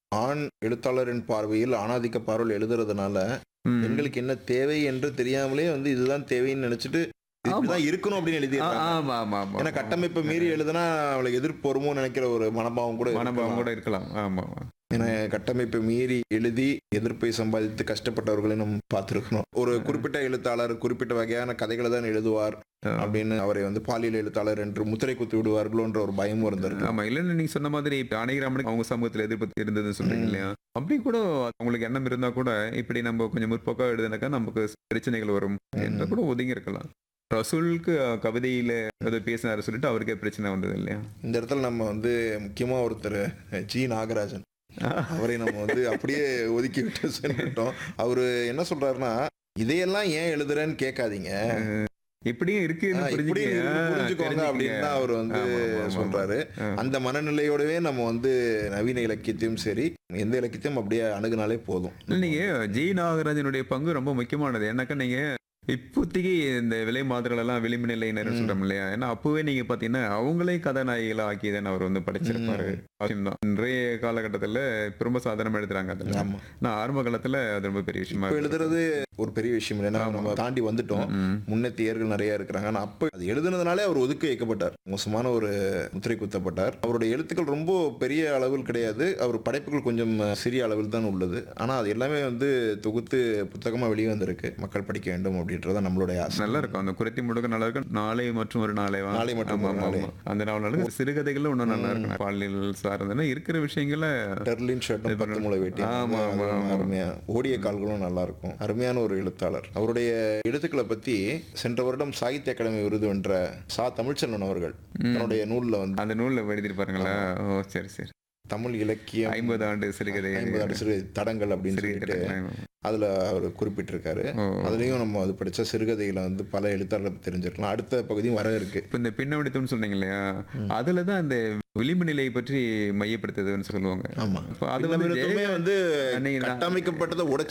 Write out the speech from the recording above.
ஆண் எழுத்தாளரின் பார்வையில் ஆணாதிக்க பார்வையில் எழுதுறதுனால ம். பெண்களுக்கு என்ன தேவை என்று தெரியாமலே வந்து இதுதான் தேவைன்னு நினைச்சிட்டு இப்படிதான் இருக்கணும் அப்படின்னு ஆ, எழுதியிருக்காங்க ஆமா ஆமா ஆமா ஏன்னா கட்டமைப்பை மீறி எழுதுனா அவளுக்கு எதிர்ப்பு வருமோன்னு நினைக்கிற ஒரு மனபாவம் கூட மனபாவம் இருக்கலாம். கூட இருக்கலாம் ஆமா ஆமா ஏன்னா கட்டமைப்பை மீறி எழுதி எதிர்ப்பை சம்பாதித்து கஷ்டப்பட்டவர்களை நம்ம பார்த்துருக்கணும் ஒரு குறிப்பிட்ட எழுத்தாளர் குறிப்பிட்ட வகையான கதைகளை தான் எழுதுவார் ஆ. அப்படின்னு அவரை வந்து பாலியல் எழுத்தாளர் என்று முத்திரை குத்தி விடுவார்களோன்ற ஒரு பயமும் இருந்திருக்கு ஆமா இல்லன்னு நீங்க சொன்ன மாதிரி இப்ப அணைகிராமனுக்கு அவங்க சமூகத்துல எதிர்ப்பு இருந்ததுன்னு சொல்றீங்க ம். இல்லையா அப்படி கூட அவங்களுக்கு எண்ணம் இருந்தா கூட இப்படி நம்ம கொஞ்சம் முற்போக்கா எழுதுனாக்கா நமக்கு பிரச்சனைகள் வரும் என்ற கூட ஒதுங்கி இருக்கலாம் ரசூலுக்கு அஹ், கவிதையில ஏதோ பேசினாரு சொல்லிட்டு அவருக்கே பிரச்சனை வந்தது இல்லையா இந்த இடத்துல நம்ம வந்து முக்கியமா ஒருத்தர் ஜி நாகராஜன் அவரை நம்ம வந்து அப்படியே ஒதுக்கி விட்டு சென்றுட்டோம் அவரு என்ன சொல்றாருன்னா இதையெல்லாம் ஏன் எழுதுறேன்னு கேட்காதீங்க இப்படியும் இருக்குன்னு ஆஹ் இப்படி புரிஞ்சுக்கங்க. புரிஞ்சுக்கோங்க அப்படின்னு தான் அவர் வந்து ஆமா, ஆமா, ஆமா. சொல்றாரு ஆ. அந்த மனநிலையோடவே நம்ம வந்து நவீன இலக்கியத்தையும் சரி எந்த இலக்கியத்தையும் அப்படியே அணுகுனாலே போதும் இல்ல, நீங்க ஜி நாகராஜனுடைய பங்கு ரொம்ப முக்கியமானது என்னக்கா நீங்க இப்போதைக்கு இந்த விலை மாதிரிகள் எல்லாம் விளிம்பு நிலையினர் ம். சொல்றோம் இல்லையா ஏன்னா அப்பவே நீங்க பாத்தீங்கன்னா அவங்களே கதாநாயகிகளா ஆக்கி தானே அவர் வந்து படைச்சிருப்பாரு அவசியம்தான் இன்றைய காலகட்டத்துல ரொம்ப சாதாரணமா எழுதுறாங்க அதுல ஆமா நான் ஆரம்ப காலத்துல அது ரொம்ப பெரிய விஷயமா இப்ப இருக்கு. எழுதுறது ஒரு பெரிய விஷயம் இல்லை ஏன்னா நம்ம தாண்டி வந்துட்டோம் ம். முன்னேத்தியர்கள் நிறைய இருக்கிறாங்க ஆனா அப்ப அது எழுதுனதுனாலே அவர் ஒதுக்கி வைக்கப்பட்டார் மோசமான ஒரு முத்திரை குத்தப்பட்டார் அவருடைய எழுத்துக்கள் ரொம்ப பெரிய அளவில் கிடையாது அவர் படைப்புகள் கொஞ்சம் சிறிய அளவில் தான் உள்ளது ஆனா அது எல்லாமே வந்து தொகுத்து புத்தகமா வெளியே வந்திருக்கு மக்கள் படிக்க வேண்டும் அப்படின்றத நம்மளுடைய ஆசை நல்லா இருக்கும் அந்த குறைத்தி முடுக்க நல்லா இருக்கும் நாளை மற்றும் ஒரு நாளை வா. நாளை மற்றும் ஆமா, ஒரு ஆமா, நாளை. ஆமா. அந்த நாவல் நல்லா இருக்கு. சிறுகதைகளும் இன்னும் நல்லா இருக்கும் பாலியல் சார்ந்தன இருக்கிற விஷயங்களை டெர்லின் ஷர்ட்டும் பத்து முளை வெட்டி ஆமா, ஆமா, ஆமா. அருமையா ஓடிய கால்களும் நல்லா இருக்கும் அருமையான ஒரு எழுத்தாளர் அவருடைய எழுத்துக்களை பத்தி சென்ற வருடம் சாகித்ய அகாடமி விருது வென்ற சா தமிழ்ச்செல்வன் அவர்கள் தன்னுடைய நூல்ல வந்து அந்த நூல்ல எழுதிருப்பாருங்களா ஓ சரி சரி தமிழ் இலக்கியம் ஐம்பது ஆண்டு சிறுகதை ஐம்பது ஆண்டு சிறு தடங்கள் அப்படின்னு சிறுகதை சொல்லிட்டு அதுல அவர் குறிப்பிட்டிருக்காரு ஓ. அதுலயும் நம்ம அது படிச்ச சிறுகதைகளை வந்து பல எழுத்தாளர்கள் பத்தி தெரிஞ்சிருக்கலாம் அடுத்த பகுதியும் வர இருக்கு இப்ப இந்த பின்னவடித்தம்னு சொன்னீங்க இல்லையா அதுலதான் அந்த விளிம்பு நிலையை பற்றி மையப்படுத்துதுன்னு சொல்லுவாங்க ஆமா இப்ப அது வந்து பின்னமிருத்தமே வந்து நீங்க- கட்டமைக்கப்பட்டதை உடைச்சு